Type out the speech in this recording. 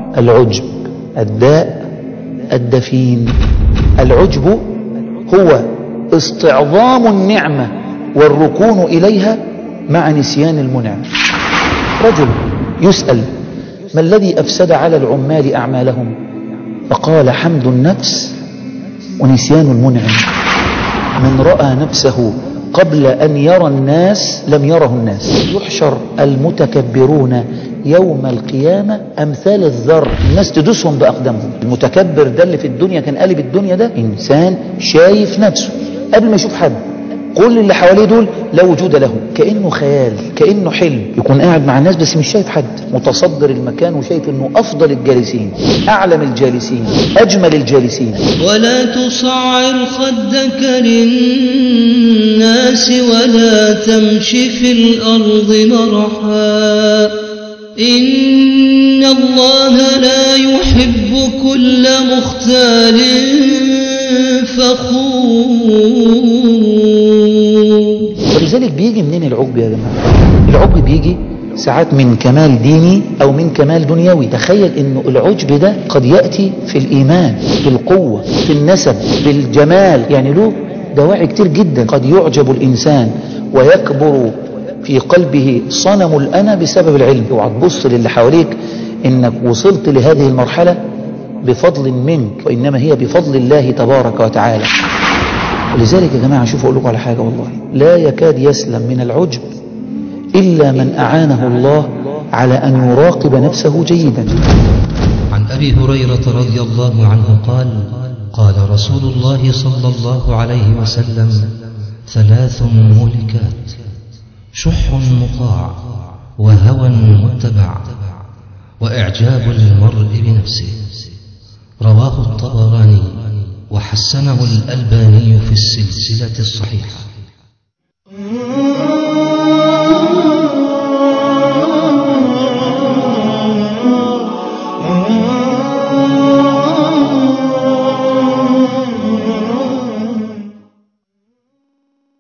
العجب الداء الدفين العجب هو استعظام النعمة والركون إليها مع نسيان المنعم رجل يسأل ما الذي أفسد على العمال أعمالهم فقال حمد النفس ونسيان المنعم من رأى نفسه قبل أن يرى الناس لم يره الناس يحشر المتكبرون يوم القيامة أمثال الذر الناس تدوسهم بأقدامهم المتكبر ده اللي في الدنيا كان قلب الدنيا ده إنسان شايف نفسه قبل ما يشوف حد كل اللي حواليه دول لا وجود له كأنه خيال كأنه حلم يكون قاعد مع الناس بس مش شايف حد متصدر المكان وشايف انه افضل الجالسين اعلم الجالسين اجمل الجالسين ولا تصعر خدك للناس ولا تمش في الأرض مرحا إن الله لا يحب كل مختال فخور ولذلك بيجي منين العجب يا جماعة العجب بيجي ساعات من كمال ديني او من كمال دنيوي تخيل انه العجب ده قد يأتي في الايمان في القوة في النسب في الجمال يعني له دواعي كتير جدا قد يعجب الانسان ويكبر في قلبه صنم الأنا بسبب العلم اوعى تبص للي حواليك انك وصلت لهذه المرحلة بفضل منك وإنما هي بفضل الله تبارك وتعالى ولذلك يا جماعة شوفوا أقول لكم على حاجة والله لا يكاد يسلم من العجب إلا من أعانه الله على أن يراقب نفسه جيدا عن أبي هريرة رضي الله عنه قال قال رسول الله صلى الله عليه وسلم ثلاث مهلكات شح مطاع وهوى متبع وإعجاب المرء بنفسه رواه الطبراني وحسنه الألباني في السلسلة الصحيحة